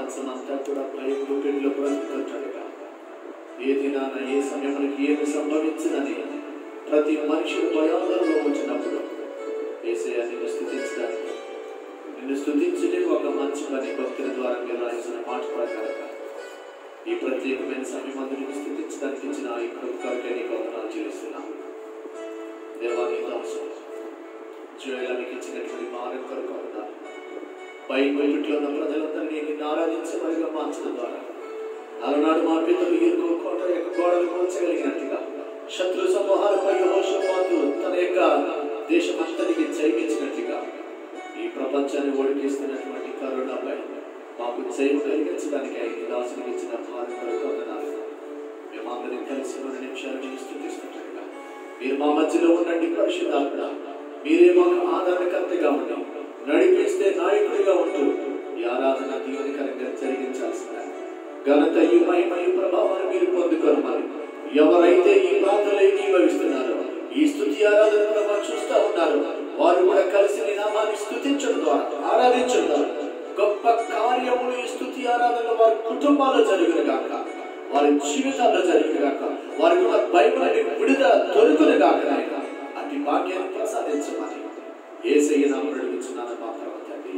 మాంసం అంతా కూడా భయపు పెళ్లిలో బ్రతుకుతుంటాడుగా ఏ దినాన ఏ సమయానికి ఏమి సంభవించినని ప్రతి మనిషి భయాందోళనలో వచ్చినప్పుడు ఏసయ్య నిన్ను స్థుతించడానికి నిన్ను స్థుతించుటే ఒక మంచి పని భక్తుల ద్వారా మీరు రాయించిన మాట ప్రకారంగా ఈ ప్రత్యేకమైన సమయం అందరిని స్థుతించడానికి ఇచ్చిన ఈ కృపకారికే నీకు వందనాలు చెల్లిస్తున్నాను దేవాన్ని అవసరం జోయలానికి ఇచ్చినటువంటి మార్గం కొరకు వందనాలు బయట ఉన్న ప్రజలందరినీ నిన్ను ఆరాధించబడిగా మార్చడం ద్వారా అలనాడు మా పిల్లలు ఇరుకు కోట యొక్క గోడలు కూల్చగలిగినట్టుగా శత్రు సమూహాలపై యెహోషాపాతు తన యొక్క దేశమంతటికి జయించినట్టుగా ఈ ప్రపంచాన్ని ఓడిపిస్తున్నటువంటి కరోనాపై మాకు జయం కలిగించడానికి ఐదు దాసులకు ఇచ్చిన భారం కొరకు వందనాలు మేమందరం కలిసి రెండు నిమిషాలు నేను స్థుతిస్తుండగా మీరు మా మధ్యలో ఉండండి పరిశుద్ధాత్మ మీరే మాకు ఆదరణకర్తగా ఉండి నడిపిస్తే నాయకుడిగా ఉంటూ ఈ ఆరాధన దీవెనకరంగా జరిగించాల్సిన ఘనత ఈ మహిమయు ప్రభావాన్ని మీరు పొందుకోవాలి ఎవరైతే ఈ ప్రాంతంలో ఏకీభవిస్తున్నారో ఈ స్థుతి ఆరాధన ప్రభావ చూస్తా ఉన్నారు వారు కూడా కలిసి నీ నామాన్ని స్థుతించడం ద్వారా ఆరాధించడం ద్వారా గొప్ప కార్యములు ఈ స్థుతి ఆరాధన వారి కుటుంబాల్లో జరుగును గాక వారి జీవితాల్లో జరుగును గాక వారి కూడా బైబిల్ విడుదల దొరుకును గాక నాయన అటు భాగ్యాన్ని ప్రసాదించమని ఏసయ్య నామం అడుగుతున్నాను మా ప్రభు తండ్రి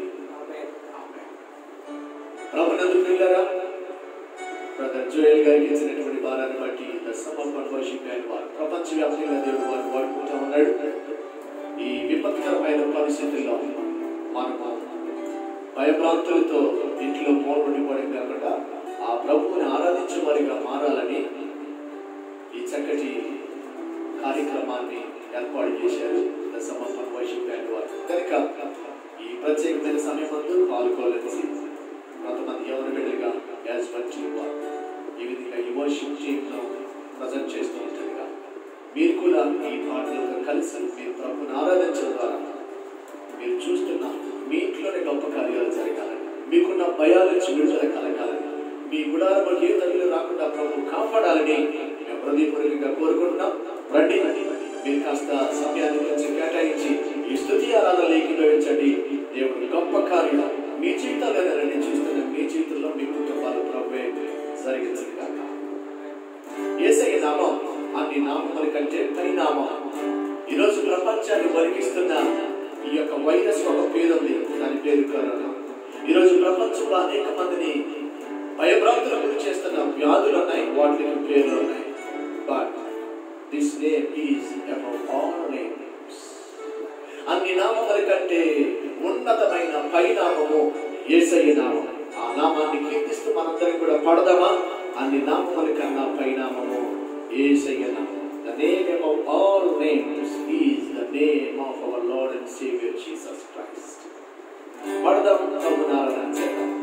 ప్రభునందు పిల్లరా బ్రదర్ జోయల్ గారికి ఇచ్చినటువంటి భారాన్ని బట్టి ద సమర్పణ వర్షిప్ అయిన వారు ప్రపంచవ్యాప్తంగా దేవుడు వారు వాడుకుంటా ఉన్నాడు ఈ విపత్కరమైన పరిస్థితుల్లో మనము భయభ్రాంతులతో ఇంట్లో మోరుడి పడి కాకుండా ఆ ప్రభువుని ఆరాధించే వారిగా మారాలని ఈ చక్కటి కార్యక్రమాన్ని ఏర్పాటు చేశారు ద సమర్పణ వర్షిప్ అయిన వారు కనుక ఈ ప్రత్యేకమైన సమయం అందు పాల్గొనలేసి కొంతమంది ఎవరి బిడ్డగా యాజ్ టీం వారు ఈ విధంగా ఈ వర్షిప్ టీంలో ప్రజెంట్ చేస్తూ ఉంటుండగా మీరు కూడా ఈ పాటలతో కలిసి మీరు ప్రభుని ఆరాధించడం ద్వారా మీరు చూస్తున్న మీ ఇంట్లోనే గొప్ప కార్యాలు జరగాలని మీకున్న భయాల నుంచి విడుదల కలగాలని మీ గుడారములకు ఏ తల్లి రాకుండా ప్రభు కాపాడాలని మేము హృదయపూర్వకంగా కోరుకుంటున్నాం రండి మీరు కాస్త సమయాన్ని కొంచెం కేటాయించి ఈ స్థుతి ఆరాధనలు ఏకీభవించండి దేవుడు గొప్ప కార్యం మీ జీవితాలు నేను చూస్తున్న మీ జీవితంలో మీ కుటుంబాలు ప్రభువే జరిగించదు కాక ఏసై నామం అన్ని నామముల కంటే పై నామం ఈరోజు ప్రపంచాన్ని వరికిస్తున్న ఈ యొక్క వైరస్ ఒక పేరు ఉంది దాని పేరు కరోనా ఈరోజు ప్రపంచంలో అనేక మందిని భయభ్రాంతులకు గురి చేస్తున్న వ్యాధులు ఉన్నాయి వాటికి పేర్లు ఉన్నాయి but this name is above all names అన్ని నామముల కంటే ఉన్నతమైన పైనామము ఏసయ్య నామం ఆ నామాన్ని కీర్తిస్తూ మనందరం కూడా పడదామా అన్ని నామముల కన్నా పైనామము ఏసయ్య నామం The name above all names is the name of our Lord and Savior Jesus Christ. పడదాం ప్రభుని ఆరాధన చేద్దాం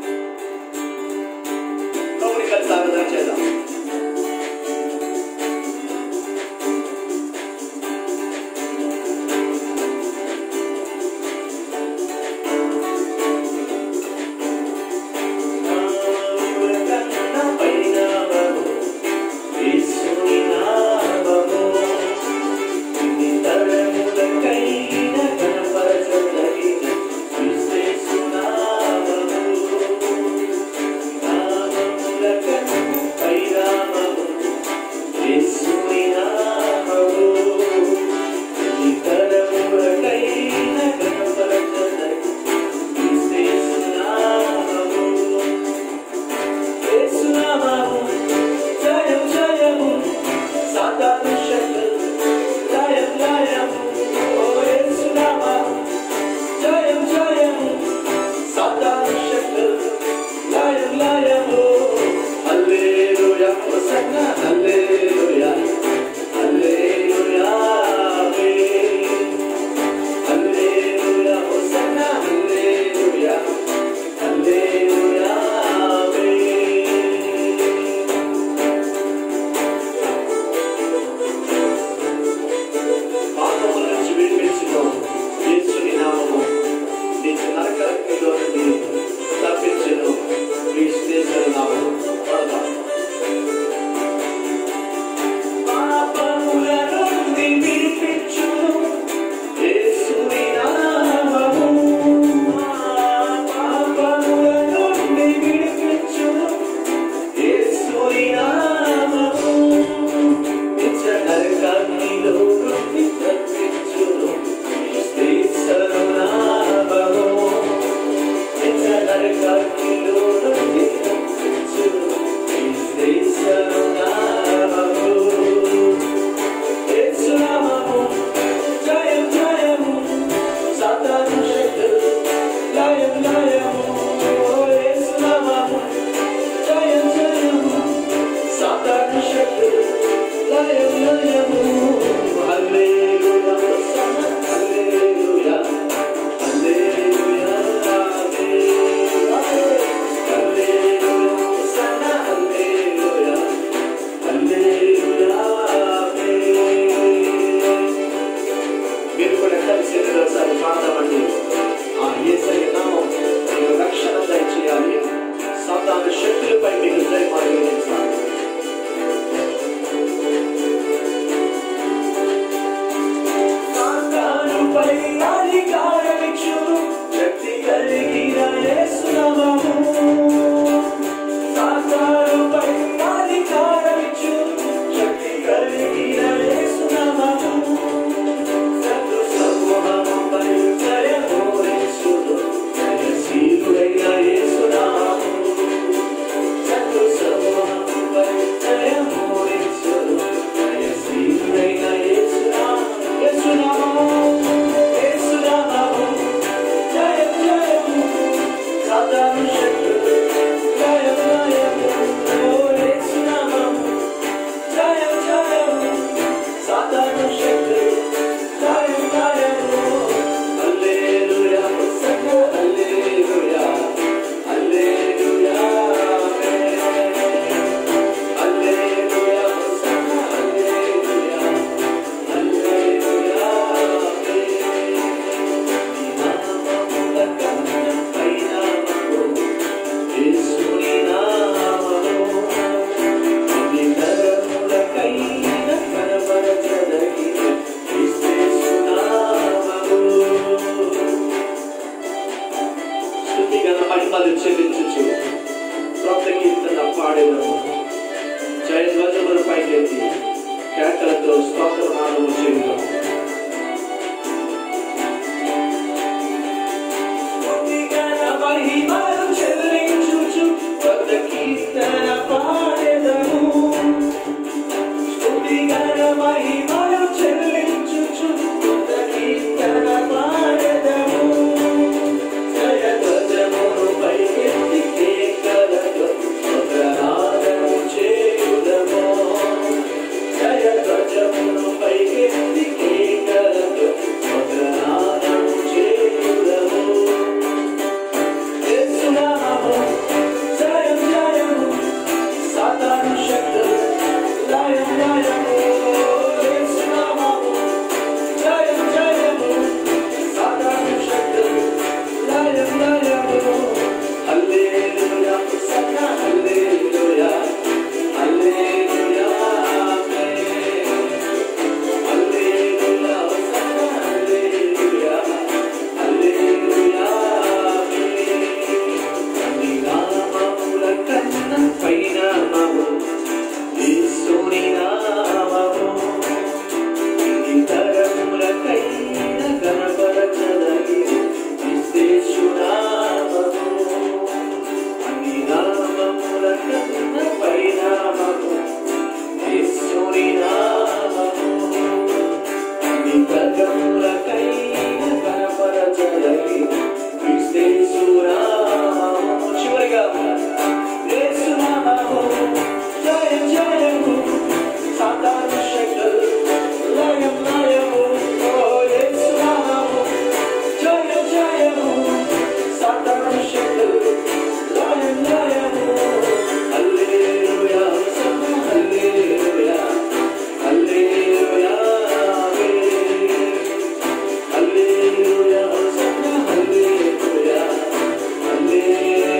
ప్రభుని కలిసి ఆరాధన చేద్దాం పాపముల నుంచి విడిపించుకో యేసుని నామము నీకు నరకలో నుండి తప్పించును మీ స్నేహితుల నామము పడదాం శక్తులతో స్తోత్రనామము చేయుదాం స్తుతిగణ మహిమలు చెల్లించుచు కొత్త కీర్తన పాడెదము స్తుతిగణ మహిమలు చెల్లించుచు కొత్త కీర్తన పాడెదము జయ ధ్వజమును పైకెత్తి కేకలతో స్తోత్రనాదము చేయుదము జయ ధ్వజమును పైకెత్తి కేకలతో స్తోత్రనాదము చేయుదము యేసునామము జయం జయము సాతాను శక్తులు లయం లయము యేసునామము జయం జయము సాతాను శక్తులు లయం లయము హల్లెలూయా సన్నా హల్లెలూయా హల్లెలూయా ఆమేన్ హల్లెలూయా సన్నా హల్లెలూయా హల్లెలూయా ఆమేన్ నీ నామముల కన్నా పైనామము యేసుని నామము నీ తరములకైన కనపరచదగి విశేషునామము నీ నామముల కన్నా పైనామము యేసుని నామము నీ తరములకైన కనపరచదగి విశేషునామము చివరిగా యేసునామము జయ జయము సాతాను శక్తులు లయం లయము ఓ యేసునామము జయ జయము సాతాను శక్తులు లయం లయము హల్లెలూయా సన్నా హల్లెలూయా హల్లెలూయా ఆమేన్ హల్లెలూయా సన్నా హల్లెలూయా హల్లెలూయా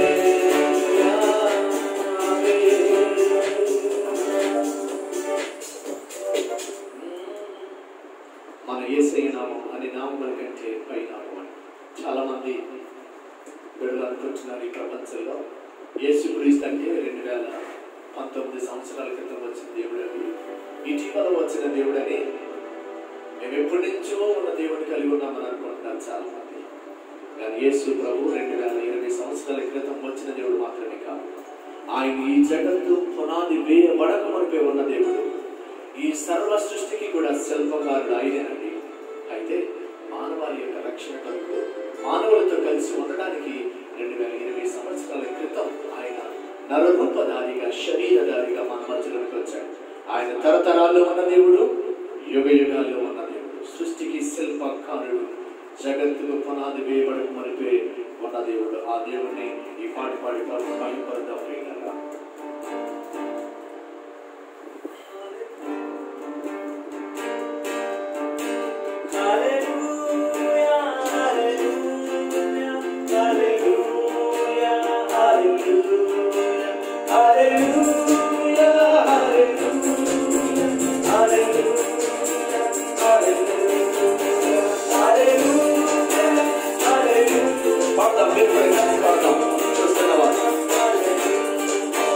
మన ఏసై నామం అనే నామముల కంటే పై నామం అని చాలా మంది బిడ్డలు అనుకుంటున్నారు ఈ ప్రపంచంలో యేసుక్రీస్తు అంటే రెండు వేల పంతొమ్మిది సంవత్సరాల క్రితం వచ్చిన దేవుడని ఇటీవల వచ్చిన దేవుడని మేము ఎప్పటి నుంచో ఉన్న దేవుడిని కలిగి ఉన్నామని అనుకుంటున్నారు చాలా మంది కానీ యేసు ప్రభు రెండు వేల ఇరవై సంవత్సరాల క్రితం వచ్చిన దేవుడు మాత్రమే కాదు ఆయన ఈ జగత్తు పునాది వేయబడక మునిపే ఉన్న దేవుడు ఈ సర్వ సృష్టికి కూడా శిల్పకారుడు ఆయనేనండి అయితే మానవాళి యొక్క రక్షణ కొరకు మానవులతో కలిసి ఉండడానికి రెండు వేల ఇరవై సంవత్సరాల క్రితం ఆయన నరరూపధారిగా శరీరధారిగా మన మధ్యలోకి వచ్చాడు ఆయన తరతరాల్లో ఉన్న దేవుడు యుగ యుగాల్లో ఉన్న దేవుడు సృష్టికి శిల్పకారుడు జగత్తుకు పునాది వేయబడక మనిపే ఉన్న దేవుడు ఆ దేవుడిని ఈ పాటి పాడి పాడు మహిపడదాం ప్రియులారా. పాడదాం, మీరు కూడా కలిసి పాడదాం. చూస్తున్న వారు.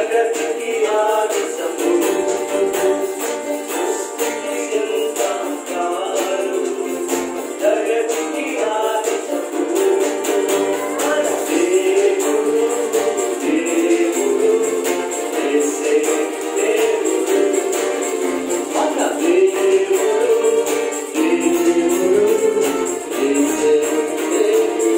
జగతికి ఆదర్శము సృష్టికి ఎంత కారు జగతికి ఆదర్శము మన దేవుడు దేవుడు యేసే దేవుడు మన దేవుడు దేవుడు యేసే దేవుడు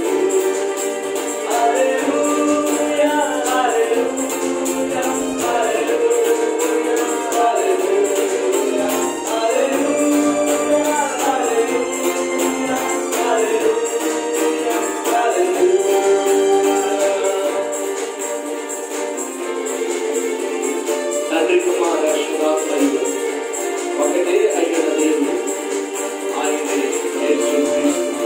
హల్లెలూయా హల్లెలూయా హల్లెలూయా హల్లెలూయా హల్లెలూయా హల్లెలూయా హల్లెలూయా హల్లెలూయా తండ్రి కుమార శుభాత్మయుడు ఒకటే అయిన దేవుడు ఆయనే యేసు క్రీస్తు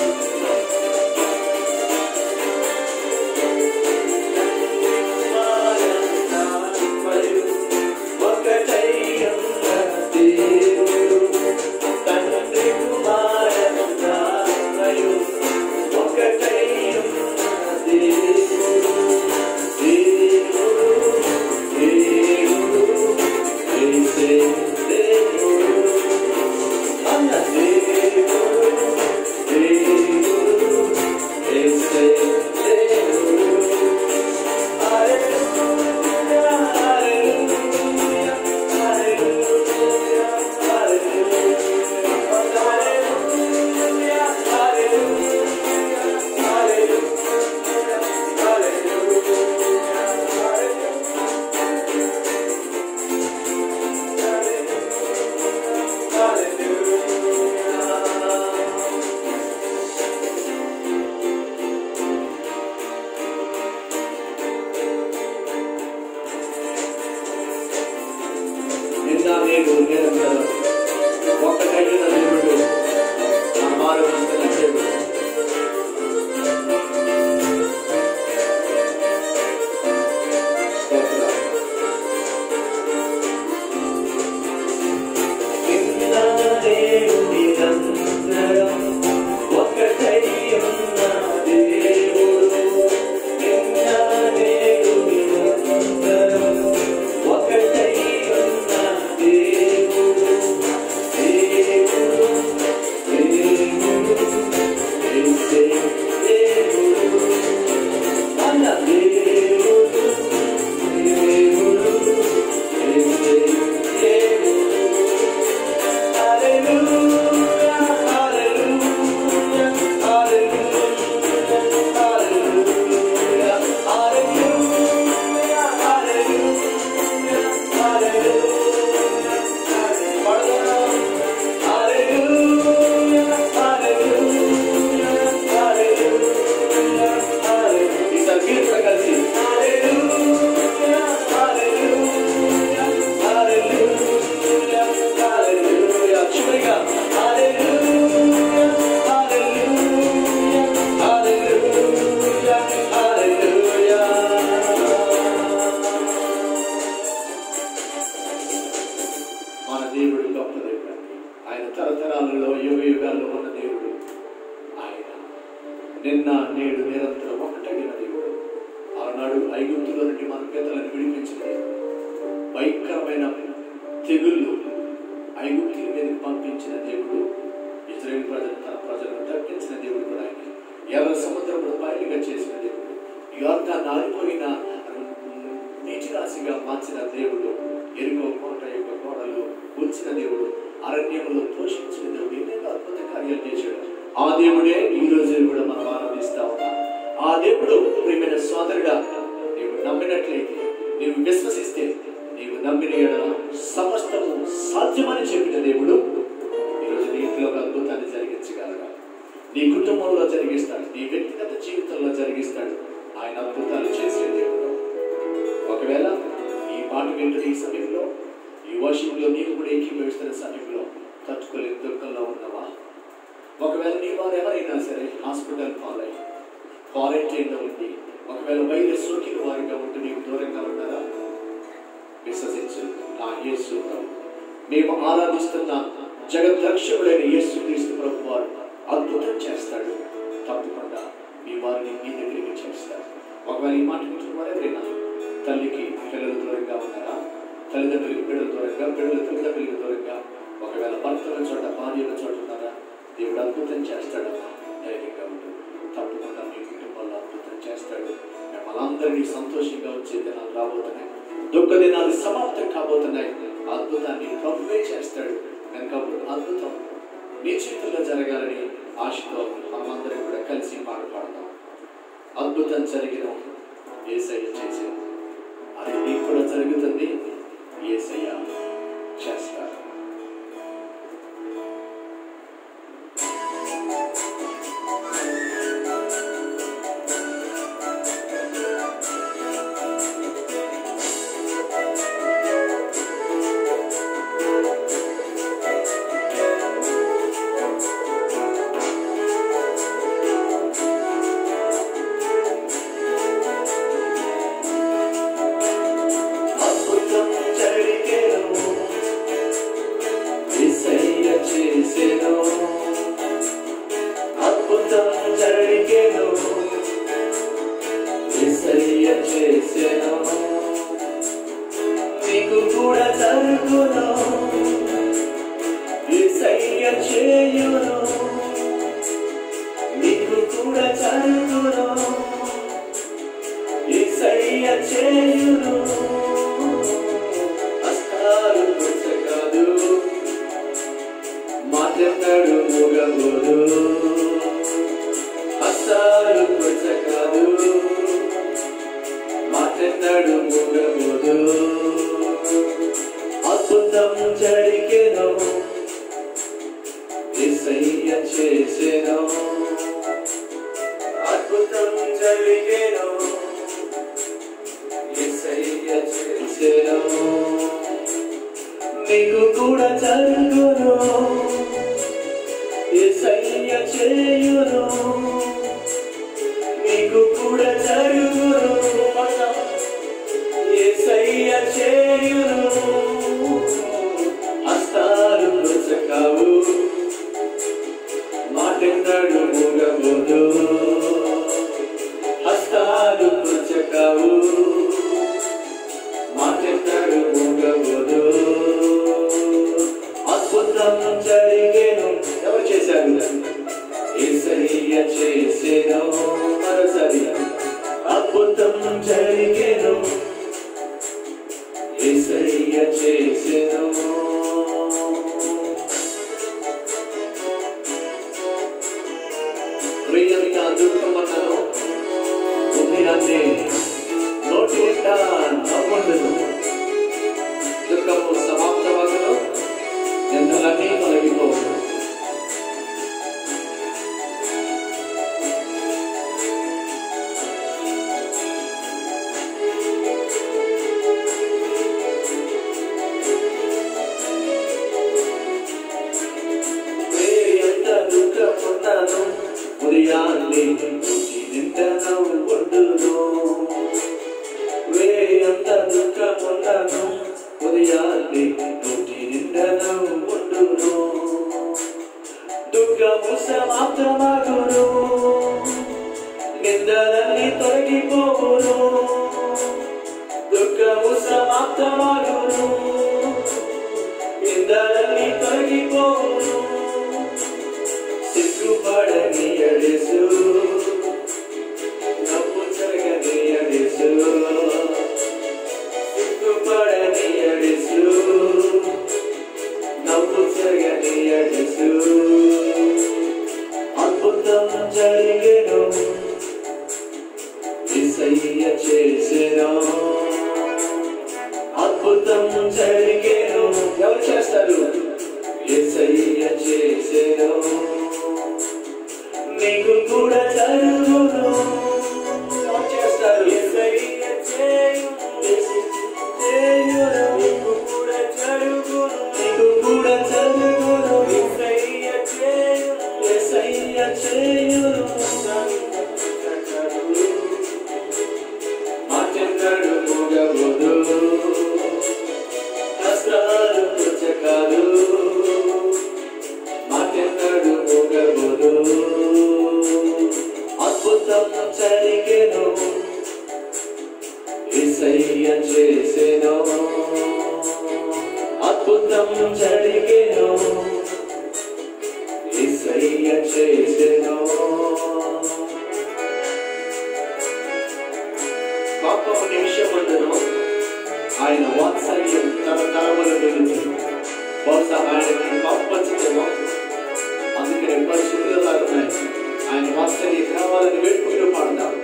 నిన్న నేడు నిరంతరం ఒక్కటైన దేవుడు నా ఆలోచిస్తున్న దేవుడు స్తోత్రం. నిన్న నేడు నిరంతరం ఒక్కటై ఉన్న దేవుడు నిన్న నేడు నిరంతరం ఒకటై ఉన్న దేవుడు దేవుడు దేవుడు యేసే దేవుడు మన దేవుడు దేవుడు యేసే దేవుడు హల్లెలూయా హల్లెలూయా హల్లెలూయా హల్లెలూయా హల్లెలూయా హల్లెలూయా మన దేవుడు గొప్ప దేవుడు ఆయన తరతరాలలో యుగ యుగాల్లో ఉన్న దేవుడు ఆయన నిన్న నేడు నిరంతరం ఒకటైన దేవుడు ఆనాడు ఐగుప్తులో నుండి మన పెద్దలను విడిపించిన దేవుడు భయంకరమైన తెగుళ్ళు ఐగుప్తుల మీదకి పంపించిన దేవుడు ఇజ్రాయేల్ ప్రజలు తన ప్రజలను తప్పించిన దేవుడు కూడా ఆయన ఎర్ర సముద్రమును బయలుగా చేసిన దేవుడు యోర్దాన్ని ఆరిపోయిన నీటి రాశిగా మార్చిన దేవుడు ఎరుగో కోట యొక్క గోడలు ఉంచిన దేవుడు అరణ్యములో పోషించిన దేవుడు ఎన్నెన్నో అద్భుత కార్యాలు చేశాడు ఆ దేవుడే ఈ రోజు కూడా మనం ఆరాధిస్తా ఉన్నాం ఆ దేవుడు ప్రియమైన సోదరుడా నీవు నమ్మినట్లయితే నీవు విశ్వసిస్తే నీవు నమ్మిన యెడల సమస్తము సాధ్యమని చెప్పిన దేవుడు ఈరోజు నీ ఇంట్లో ఒక అద్భుతాన్ని జరిగించగలరా నీ కుటుంబంలో జరిగిస్తాడు నీ వ్యక్తిగత జీవితంలో జరిగిస్తాడు ఆయన అద్భుతాలు చేసే దేవుడు ఒకవేళ ఈ పాట వింటున్న ఈ సమయంలో ఈ వర్షంలో నీవు కూడా ఏకీభవిస్తున్న సమయంలో తట్టుకోలేని దుఃఖంలో ఉన్నావా ఒకవేళ నీ వారు ఎవరైనా సరే హాస్పిటల్ పాలై క్వారంటైన్లో ఉండి ఒకవేళ వైరస్ సోకిన వారిగా ఉంటూ నీకు దూరంగా ఉన్నారా విశ్వసించు నా యేసు ప్రభు. మేము ఆరాధిస్తున్న జగద్రక్షకుడైన యేసు క్రీస్తు ప్రభు వారు అద్భుతం చేస్తాడు తప్పకుండా మీ వారిని మీ దగ్గరికి చేస్తాడు ఒకవేళ ఈ మాట వింటున్న వారు ఎవరైనా తల్లికి పిల్లలు దూరంగా ఉన్నారా తల్లిదండ్రులకి పిల్లలు దూరంగా పిల్లలు తల్లిదండ్రులకి దూరంగా ఒకవేళ భర్తల చోట భార్యల చోట ఉన్నారా దేవుడు అద్భుతం చేస్తాడమ్మా ధైర్యంగా ఉండు తప్పకుండా మీ కుటుంబంలో అద్భుతం చేస్తాడు మిమ్మల్ని అందరినీ సంతోషంగా వచ్చే దినాలు రాబోతున్నాయి దుఃఖ దినాలు సమాప్తం కాబోతున్నాయి అద్భుతాన్ని ప్రభువే చేస్తాడు కనుక అప్పుడు అద్భుతం మీ చేతుల్లో జరగాలని ఆశతో మనమందరం కూడా కలిసి పాట పాడదాం అద్భుతం జరిగిన ఏసయ్య చేసింది అది నీకు కూడా జరుగుతుంది ఏసయ్య చేస్తారు అద్భుతం జరిగెను యేసయ్య చేసెను అద్భుతం జరిగెను యేసయ్య చేసెను నీకు కూడా జరుగును యేసయ్య చేయును నీకు కూడా జరుగును యేసయ్య చేయును అస్తాలు పుచ్చకాదు మాట్లాడు మూగబోదు అస్తాలు పుచ్చకాదు మాట్లాడు మూగబోదు అద్భుతం జరిగెను యేసయ్య చేసెను అద్భుతం జరిగెను యేసయ్య చేసెను నీకు కూడా జరుగును యేసయ్య చేయును నీకు కూడా జరుగును యేసయ్య చేయును అస్తాలు పుచ్చకావు మాటెన్నాడు మూగబోదు హస్తాలు పుచ్చకావు మాటెన్నాడు మూగబోదు అద్భుతం జరిగేను ఎవరు చేశారు ఏసయ్య చేసేను మరోసారి అద్భుతం జరిగేను ఏసయ్య చేసేను ప్రియమిగా దుఃఖమన్నను ఉదయాన్నే నోటి నిండా నవ్వుండును దుఃఖము సమాప్తమగును నిందలన్నీ తొలగిపోవును ఎంత దుఃఖమున్నాను ఉదయాన్నే నోటి నిండా నవ్వుండును వేయంత దుఃఖమున్నాను ఉదయాన్నే నోటి నిండా నవ్వుండును దుఃఖము సమాప్తమగును నిందలన్నీ తొలగిపోవును దుఃఖము సమాప్తమగును నిందలన్నీ తొలగిపోవును సిగ్గుపడని అడెసు నవ్వు జరగని అడెసు సిగ్గుపడని అడెసు నవ్వు జరగని అడెసు అద్భుతం జరిగెను యేసయ్య చేసెను అద్భుతం జరిగేను ఎవరు చేస్తారు యేసయ్య చేసెను నీకు కూడా జరుగును ఎవరు చేస్తారు యేసయ్య చేయును. చేయును. నీకు కూడా జరుగును. నీకు కూడా జరుగును. యేసయ్య చేయును. యేసయ్య చేయును. మాటెన్నడు మూగబోదు కష్టాలు పుచ్చకాలు మాటెన్నడు అద్భుతం జరిగేను యేసయ్య చేసెను పాపము నిమిషమందును ఆయన వాత్సల్యం తన తరముల మీద బహుశా ఆయనకి పాపం వచ్చిందేమో అందుకనే పరిశుద్ధులు ఉన్నాయి ఆయన వాత్సల్యం కావాలని వేడుకుంటూ పాడతారు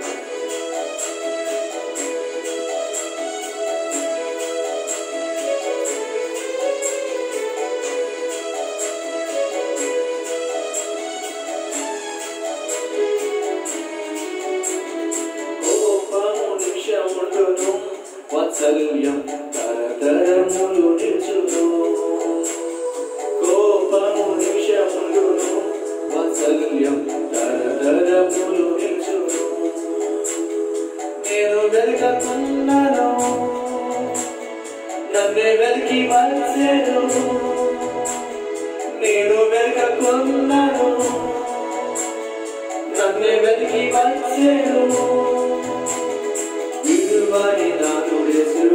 కోపము నిమిషముండును వాత్సల్యం తరతరములు నిల్చును కోపము నిమిషముండును వాత్సల్యం తరతరములు నిల్చును నేను వెతకున్నాను నన్నే వెతికి వచ్చేను నేను వెతకున్నాను నన్నే వెతికి వచ్చేను విడువని నానుడేసు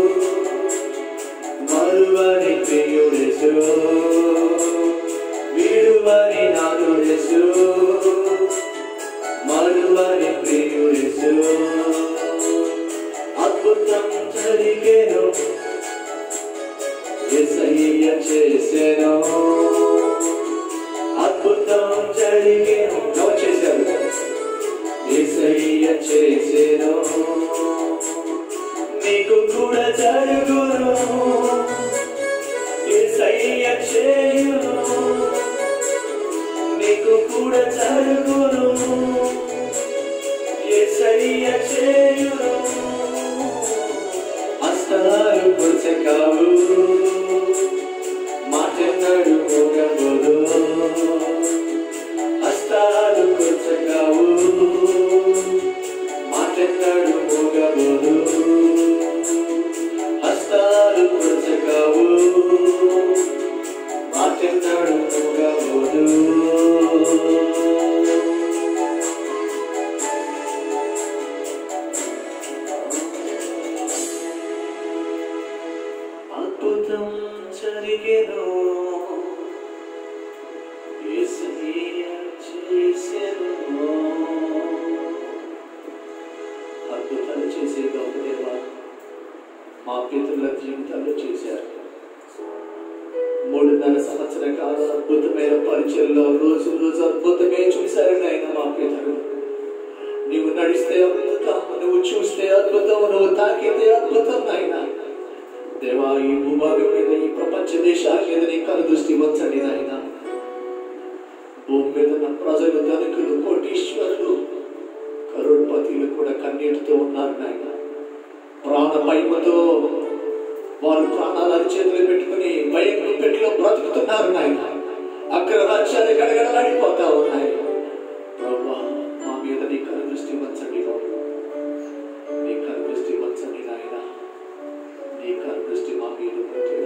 మరువని ప్రియుడేసు విడువని నానుడేసు మరువని ప్రియుడేసు అద్భుతం జరిగేను ఎసయ్య చేసెను అద్భుతం జరిగేను ఎవరు చేశారు ఏసయ్య చేసెను నీకు కూడా జరుగును ఏసయ్య చేయును నీకు కూడా జరుగును ఏసయ్య చేయును హస్తాలు కొరచకావు మాటన్నాడు మోగబోదు హస్తాలు కొరచకావు మాటన్నాడు మోగబోదు హస్తాలు కొరచకావు మాటన్నాడు మోగబోదు అద్భుతం జరిగెను యేసయ్య చేసెను అద్భుతాలు చేసే గొప్ప దేవా మా పితృల జీవితాల్లో చేశారు మూడున్నర సంవత్సర కాల అద్భుతమైన పరిచయంలో రోజు రోజు అద్భుతమే చూశారు నాయన మా పితరులు నీవు నడిస్తే అద్భుతం నువ్వు చూస్తే అద్భుతం నువ్వు తాకితే అద్భుతం నాయన దేవా ఈ భూభాగం మీద ఈ ప్రపంచ దేశాల మీద నీ కను దృష్టి వచ్చండి నాయన భూమి మీద ఉన్న ప్రజలు ధనికులు కోటీశ్వరులు కరోడ్పతిలు కూడా కన్నీటితో ఉన్నారు నాయన ప్రాణ భయముతో వారు ప్రాణాలు అరిచేతులు పెట్టుకుని భయం పెట్టిలో బ్రతుకుతున్నారు నాయన అక్కడ రాజ్యాలు గడగడలాడిపోతా ఉన్నాయి ప్రభా మా మీద నీ కను దృష్టి వచ్చండి బాబు నీ కను దృష్టి వచ్చండి నాయన నీ కను దృష్టి మా మీద ఉంటే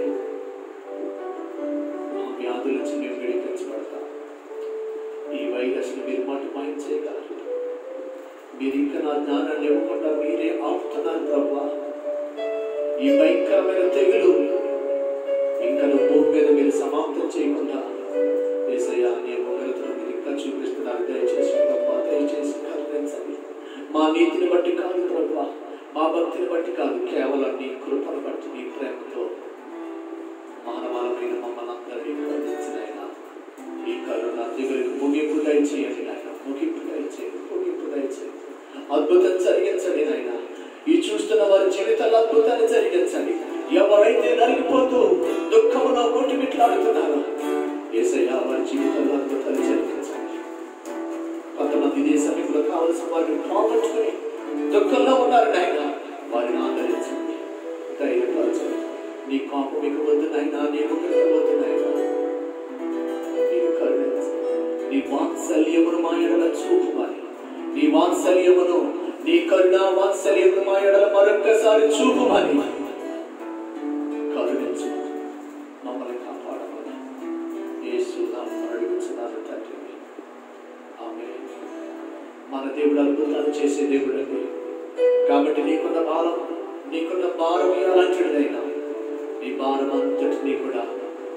మా వ్యాధుల నుంచి మేము విడిపించబడతాం ఈ వైరస్ మీరు మటు మాయం చేయగలరు మీరు ఇంకా నా జ్ఞానాన్ని ఇవ్వకుండా మీరే ఆపుతున్నారు ప్రభా ఈ భయంకరమైన తెగులు ఇంకా నువ్వు భూమి మీద మీరు సమాప్తం చేయకుండా ఏసయ్యా నీ ఉగ్రతను మీరు ఇంకా చూపిస్తున్నారు దయచేసి ప్రభా దయచేసి కరుణించండి మా నీతిని బట్టి కాదు ప్రభా మా భక్తిని బట్టి కాదు కేవలం నీ కృపను బట్టి నీ ప్రేమతో మానవాళమైన మమ్మల్ని అందరినీ కరుణించిన ఆయన ఈ కరుణ దిగులకు ముగింపు దయచేయండి నాయన ముగింపు దయచేయండి ముగింపు దయచేయండి అద్భుతం జరిగించండి నాయన ఈ చూస్తున్న వారి జీవితాల్లో అద్భుతాన్ని జరిగించండి ఎవరైతే నలిగిపోతూ దుఃఖములో కొట్టుమిట్లాడుతున్నారో ఏసయ్య వారి జీవితంలో అద్భుతాన్ని జరిగించండి కొంతమంది దేశానికి కావలసిన వారిని పోగొట్టుకుని దుఃఖంలో ఉన్నారు నాయన వారిని ఆదరించండి ధైర్యపరచండి నీ కోపం మీకు వద్దు నాయన నీ ఉగ్రత వద్దు నాయన నీవు కరుణించు. నీ వాత్సల్యమును మా ఎడల చూపుమని నీ వాత్సల్యమును నీ కరుణ వాత్సల్యమును మా ఎడల మరొక్కసారి చూపుమని కరుణించు మమ్మల్ని కాపాడమని యేసు నామమున అడుగుచున్నాను తండ్రి ఆమేన్ మన దేవుడు అద్భుతాలు చేసే దేవుడు అండి కాబట్టి నీకున్న భారం నీకున్న భారం ఎలాంటిదైనా నీ భారం అంతటినీ కూడా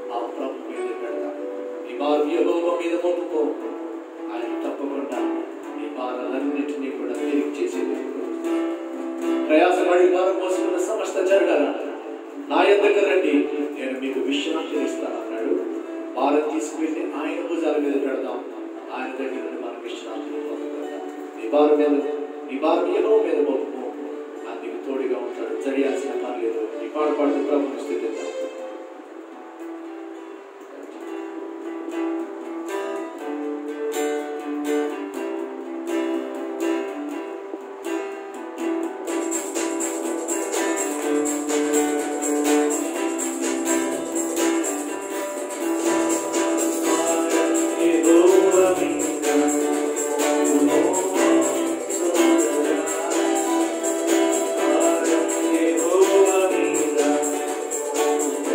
యెహోవా మీద మోపుకో ఆయన తప్పకుండా నీ భారాలన్నింటినీ కూడా తిరిగి చేసే దేవుడు ప్రయాసపడి భారం మోసుకున్న సమస్త జరగాల నా ఎద్దకు రండి నేను మీకు విశ్రాంతి ఇస్తాను అన్నాడు భారం తీసుకువెళ్ళి ఆయన భుజాల మీద పెడదాం ఆయన దగ్గర నుండి మనం విశ్రాంతిని పొందుకుందాం నీ భారం మీద నీ భారం ఏదో మీద మోపుకో అందుకు తోడుగా ఉంటాడు జరియాల్సిన పని లేదు నీ పాడు పాడుతూ ప్రభుత్వ స్థితి Thank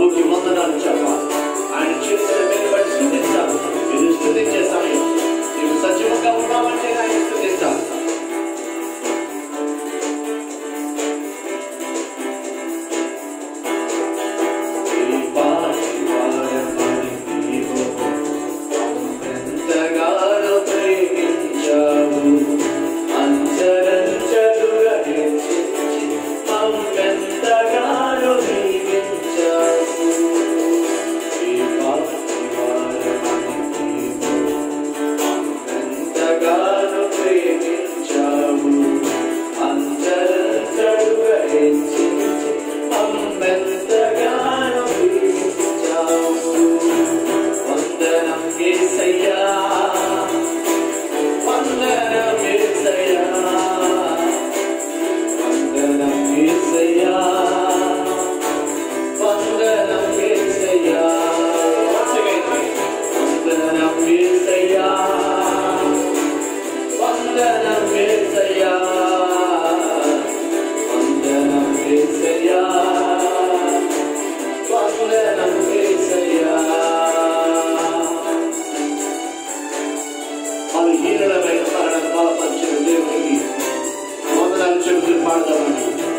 ప్రభుకి వందనాలు చెప్పాలి ఆయన చేసిన మేలు బట్టి స్థుతించాలి ఇది స్థుతించే సమయం నీవు సజీవంగా ఉన్నావంటే ఆయన స్థుతించాలి ఈ పాటి వారమని నీవు ఎంతగానో ప్రేమించావు అంచరంచలుగా హెచ్చించి మమ్మెంతగానో దీవించావు ఈ పాటి వారమని నీవు ఎంతగానో ప్రేమించావు అంచరంచలుగా హెచ్చించి మమ్మెంతగానో దీవించావు వందనం యేసయ్యా వందనం యేసయ్యా వందనం యేసయ్యా వందనం యేసయ్యా Once again. వందనం యేసయ్యా వందనం యేసయ్యా వందనం యేసయ్యా వందనం యేసయ్యా బలహీనులమైన మరణం బలపరిచిన దేవునికి వందనాలు చెబుతూ పాడదామండి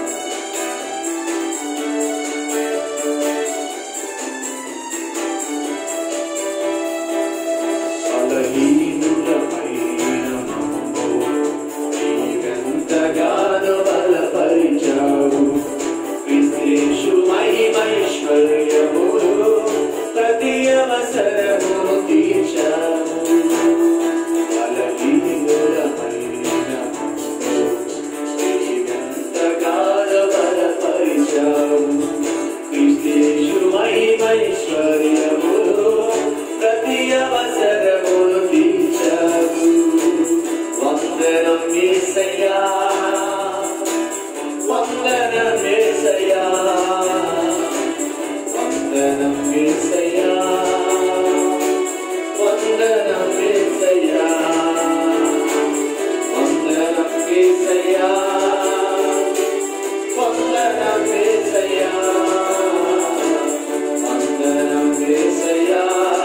బలహీనులమైన మమ్ము నీవెంతగానో బలపరిచావు విశేషు మహిమైశ్వర్యములు ప్రతి అవసరమును తీర్చావు బలహీనులమైన మమ్ము నీవెంతగానో బలపరిచావు విశేషు మహిమైశ్వర్యములు ప్రతి అవసరమును తీర్చావు వందనం యేసయ్యా వందనం యేసయ్యా వందనం యేసయ్యా వందనం యేసయ్యా వందనం యేసయ్యా వందనం యేసయ్యా వందనం యేసయ్యా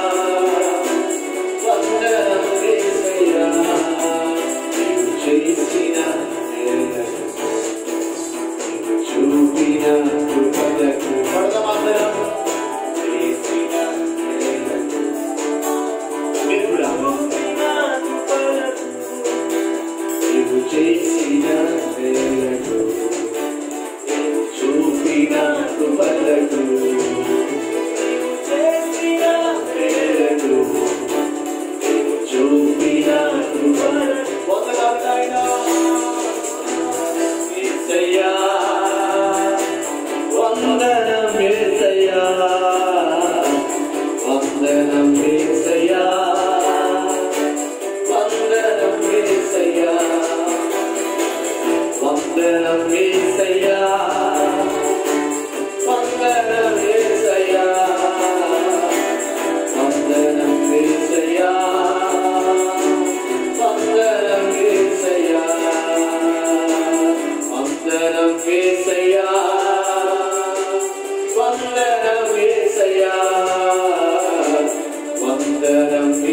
వందనం యేసయ్యా నీవు చేసిన మేలకు నీవు చూపిన కృపలకు పడదమందరం చేసిన మేలకు మీరు కూడా నీవు చేసిన మేలకు నీవు చూపిన కృపలకు నీవు చేసిన మేలకు నీవు చూపిన కృపలకు వందనాలైనా యేసయ్యా వందనం యేసయ్యా వందనం యేసయ్యా వందనం యేసయ్యా వందనం యేసయ్యా వందనం యేసయ్యా వందనం యేసయ్యా వందనం యేసయ్యా వందనం యేసయ్యా వందనం యేసయ్యా వందనం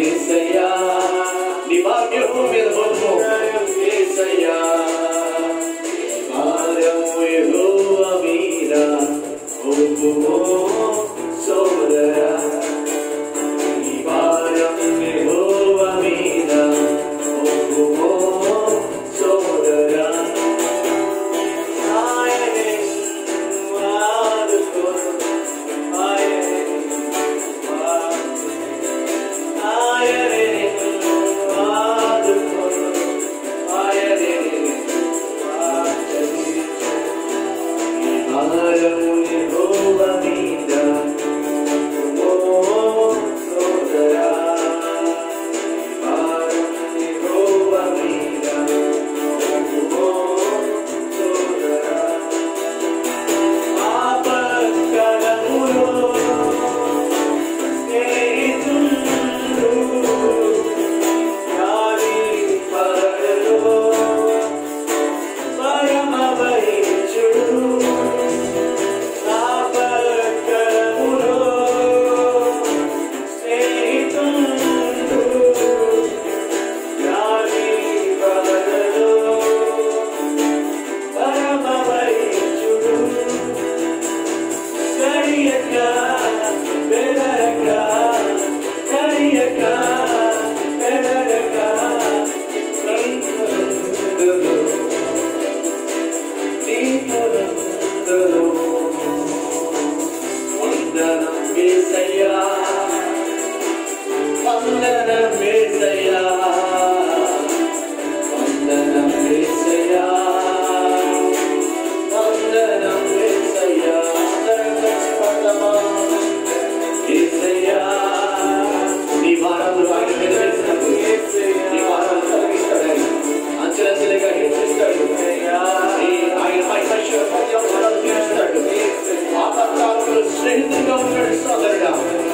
చెప్పండి సోదరుడా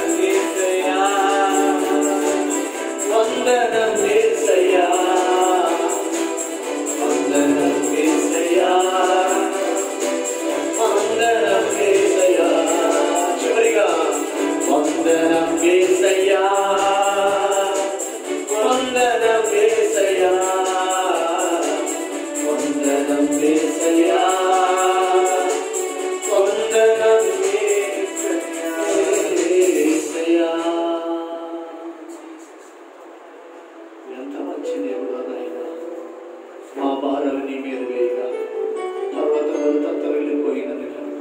వందనం యేసయ్యా వందనం యేసయ్యా వందనం యేసయ్యా చివరిగా వందనం యేసయ్యా వందనం యేసయ్యా వందనం యేసయ్యా వందనం యేసయ్యా ఎంత మంచి దేవుడు నాయన మా భారాలు నీ మీద వేయగా పర్వతములు తత్తరిల్లిపోయినది కనుక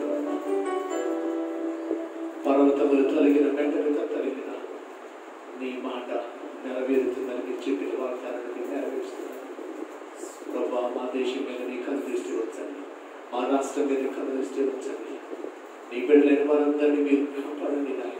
పర్వతములు తొలగిన వెంటనే తత్తరిగిన నీ మాట నెరవేరుతుందని చెప్పిన వాగ్దానాన్ని నెరవేరుస్తున్నాను ప్రభా మా దేశం మీద నీ కను దృష్టి వచ్చండి మా రాష్ట్రం మీద కను దృష్టి వచ్చండి నీ బిడ్డలైన వారందరినీ మీరు కాపాడండి నాయన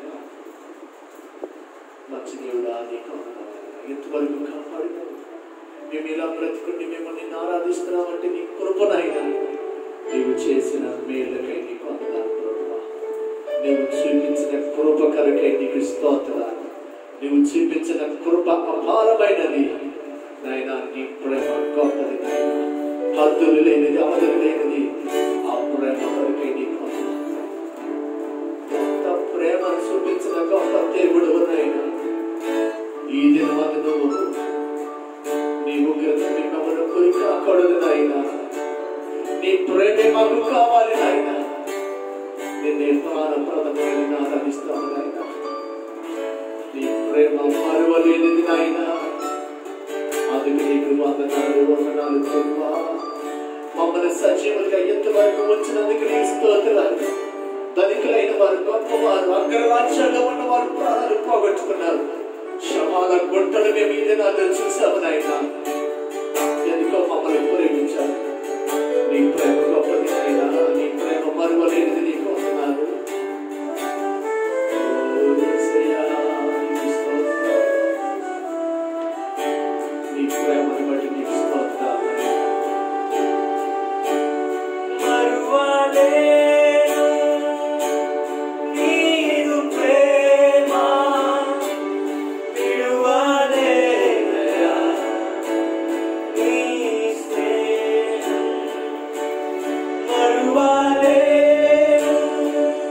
మంచి దేవుడా నీ కాపాడాలి ఎంతవరకు కాపాడినావు మేము ఇలా బ్రతుకుండి మిమ్మల్ని ఆరాధిస్తున్నామంటే నీ కృపనైనా నీవు చేసిన మేళ్ళకై నీకు వందనాలు ప్రభువా నీవు చూపించిన కృప కలకై నీకు స్తోత్రాలు నీవు చూపించిన కృప అపారమైనది నాయన నీ ప్రేమ గొప్పది నాయన హద్దులు లేనిది అవధులు లేనిది ఆ ప్రేమ కొరకై నీకు వందనాలు. ఎంత ప్రేమను చూపించిన గొప్ప దేవుడు నాయన ఈ దినమందు నువ్వు నీ ఉగ్రత నీ మమ్మల్ని కోరి కాకూడదు నాయన నీ ప్రేమే మాకు కావాలి నాయన నిన్నే ప్రాణప్రదమైన ఆరాధిస్తాము నాయన నీ ప్రేమ మరువలేనిది నాయన అందుకే నీకు వందనాలు వందనాలు ప్రభువా మమ్మల్ని సజీవులుగా ఎంతవరకు వచ్చినందుకు నీ స్తోత్రాలు ధనికులైన వారు గొప్పవారు అగ్రరాజ్యంలో ఉన్న వారు ప్రాణాలు పోగొట్టుకున్నారు శవాల గుంటలు మేము ఈ దినాల్లో చూసాము నాయన ఎందుకో మమ్మల్ని ప్రేమించారు నీ ప్రేమ గొప్పది నాయన నీ ప్రేమ మరువలేనిది నీకు వందనాలు ఓ యేసయ్యా, నీకు స్తోత్రాలు. నీ ప్రేమను బట్టి నీకు స్తోత్రాలు మరువలేను నీదు ప్రేమ విడువలేనయా నీ స్నేహం మరువలేను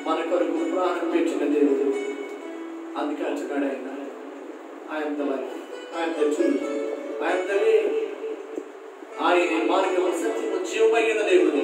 మన కొరకు ప్రాణం పెట్టిన దేవుడు అందుకే అంటున్నాడు ఆయన ఆయన ద లైఫ్ ఆయన ద ట్రూత్ ఆయన ద వే ఆయన మార్గము సత్యము జీవమైన దేవుడు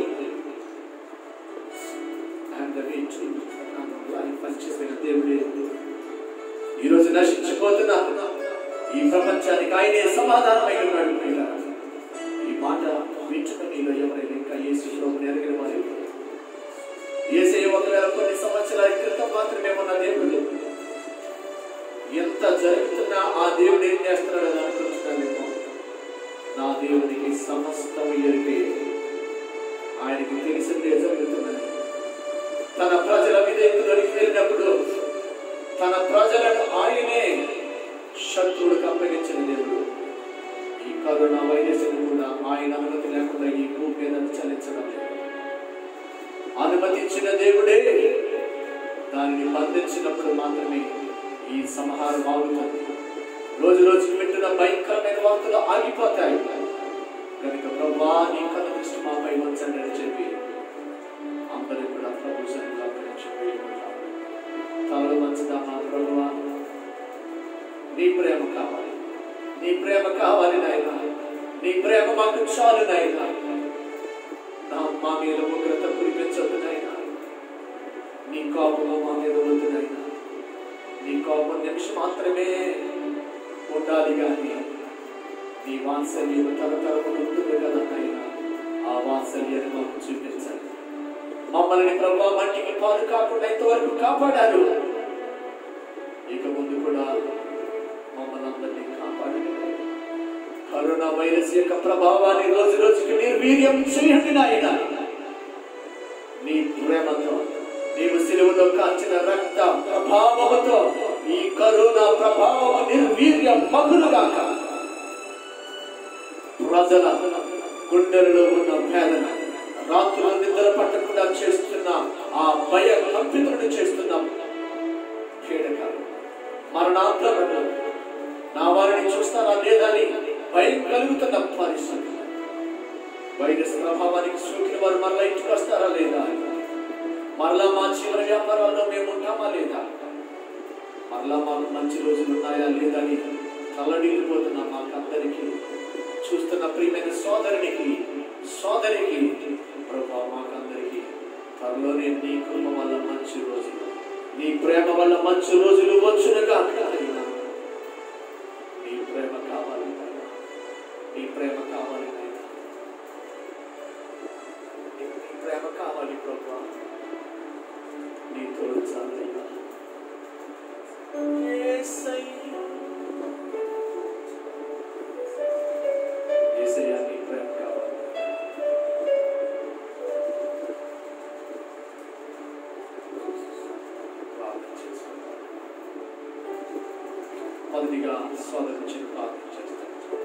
ఆయన ద వే ట్రూత్ లైఫ్ అని చెప్పిన దేవుడే ఈరోజు నశించిపోతున్న ఈ ప్రపంచానికి ఆయనే సమాధానమై ఉన్నాడు ప్రియులారా. ఈ మాట వింటున్న మీలో ఎవరైనా ఇంకా యేసు ప్రభుని ఎరగిన వారు ఏసే ఒకవేళ కొన్ని సంవత్సరాల క్రితం మాత్రమే ఉన్న దేవుడు ఎంత జరుగుతున్నా ఆ దేవుడు ఏం చేస్తున్నాడు అని అనుకుంటున్నానేమో నా దేవునికి సమస్తం ఎరిగే ఆయనకి తెలిసిందే జరుగుతున్నాయి తన ప్రజల విధేయతలోకి వెళ్ళినప్పుడు తన ప్రజలను ఆయనే శత్రువులకు అప్పగించిన దేవుడు ఈ కరోనా వైరస్ కూడా ఆయన అనుమతి లేకుండా ఈ భూమి మీద చలించడం లేదు అనుమతించిన దేవుడే దానిని బంధించినప్పుడు మాత్రమే ఈ సంహారం ఆగుతుంది రోజు రోజుకి వింటున్న భయంకరమైన వార్తలు ఆగిపోతాయి కనుక ప్రభా నీ కథ దృష్టి మాపై ఉంచండి అని చెప్పి అందరూ కూడా ప్రభు సన్నిధిలో చెప్పి తలలు మంచిదా మా ప్రభువా నీ ప్రేమ కావాలి నీ ప్రేమ కావాలి నాయన నీ ప్రేమ మాకు చాలు నాయన నా మా మీద ఉగ్రత కురిపించొద్దు నాయన నీ కోపము మా మీద వద్దు నాయన నీ కోపం నిమిషం మాత్రమే ఉండాలి కానీ నీ వాత్సల్యం తరతరములు ఉంటుంది కదా నాయన ఆ వాత్సల్యాన్ని మాకు చూపించాలి మమ్మల్ని ప్రభావ మట్టికి పాలు కాకుండా ఇంతవరకు కాపాడారు ఇక ముందు కూడా మమ్మల్ని అందరినీ కాపాడండి కరోనా వైరస్ యొక్క ప్రభావాన్ని రోజు రోజుకి నిర్వీర్యం చేయండి నాయన నీ ప్రేమతో నీవు సిలువలో కాల్చిన రక్త ప్రభావముతో ఈ కరోనా ప్రభావం నిర్వీర్యం మగులుగాక ప్రజల గుండెలలో ఉన్న వేదన రాత్రులు నిద్ర పట్టకుండా చేస్తున్న ఆ భయ కంపితులను చేస్తున్నాం కీడకాలు మరణాంతరంలో నా వారిని చూస్తారా లేదా అని భయం కలుగుతున్న పరిస్థితి వైరస్ ప్రభావానికి సోకిన వారు మరలా ఇంటికి వస్తారా లేదా మరలా మా చివరి వ్యాపారాల్లో మేము ఉంటామా లేదా మరలా మాకు మంచి రోజులు ఉన్నాయా లేదా అని తల్లడిల్లిపోతున్నా మాకందరికీ చూస్తున్న ప్రియమైన సోదరునికి సోదరికి ప్రభా మాకందరికీ త్వరలోనే నీ కృప వల్ల మంచి రోజులు నీ ప్రేమ వల్ల మంచి రోజులు వచ్చునుగా నాయనా. నీ ప్రేమ కావాలి నాయనా. నీ ప్రేమ కావాలి నాయనా. నీ నీ ప్రేమ కావాలి ప్రభా నీ తోడు చాలయ్యా యేసయ్యా. యేసయ్యా, నీ ప్రేమ కావాలి ప్రార్థన చేసుకుందాం. మొదటిగా స్వాగతించిన ప్రార్థన చేస్తాను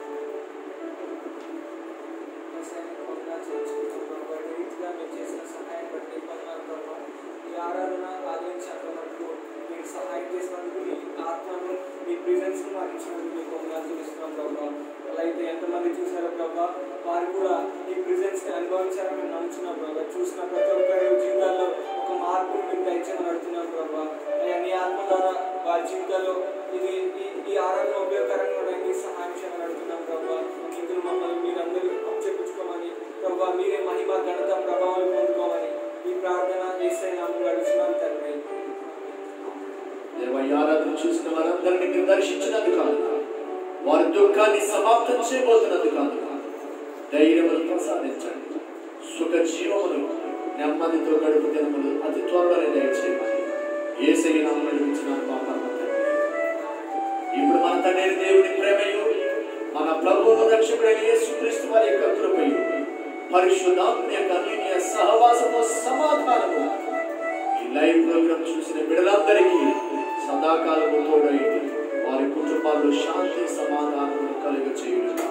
ఆరాధన ఆదరించినందుకు మీరు సహాయం చేసినందుకు మీ ఆత్మను మీ ప్రిజెన్స్ మాకు ఇచ్చినందుకు మీకు వందనాలు చెల్లిస్తున్నాం ప్రభావ అలా అయితే ఎంతమంది చూసారో ప్రభావ వారు కూడా ఈ ప్రిజెన్స్ ని అనుభవించారని మేము నమ్ముతున్నాం ప్రభావ చూసిన ప్రతి ఒక్కరి జీవితాల్లో ఒక మార్పును మీరు దయచేయమని అడుగుతున్నాం ప్రభావ అయ్యా నీ ఆత్మ ద్వారా వారి జీవితాల్లో ఇది ఈ ఈ ఆరాధన ఉపయోగకరంగా ఉండడానికి సహాయం చేయమని అడుగుతున్నాం ప్రభావ ఇందులో మమ్మల్ని మీరందరూ అప్పచెప్పించుకోమని ప్రభావ మీరే మహిమ ఘనత ప్రభావాలు పొందుకోమని ఈ ప్రార్థన చేసే నామం అడుగుతున్నాం తండ్రి దేవ ఈ ఆరాధన చూసిన వారందరినీ మీరు దర్శించినందుకు కాదు వారి దుఃఖాన్ని సమాప్తం చేయబోతున్నందుకు కాదు ధైర్యములు ప్రసాదించండి సుఖ జీవములు నెమ్మదితో గడుపు దినములు అతి త్వరలోనే దయచేయమని ఏసయ్య నామం నడిపించినాను మా పరమ తండ్రి. ఇప్పుడు మన తండ్రి దేవుని ప్రేమయు మన ప్రభువు రక్షకుడైన యేసుక్రీస్తు వారి యొక్క కృపయు పరిశుద్ధాత్మ యొక్క అన్యోన్య సహవాసము సమాధానము ఈ లైవ్ ప్రోగ్రామ్ చూసిన బిడ్డలందరికీ సదాకాలము తోడైంది వారి కుటుంబాల్లో శాంతి సమాధానము కలుగ చేయును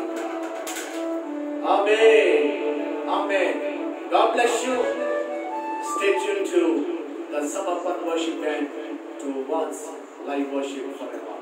ఆమె ఆమె God bless you stay tune to the some of worship band to once live worship for ever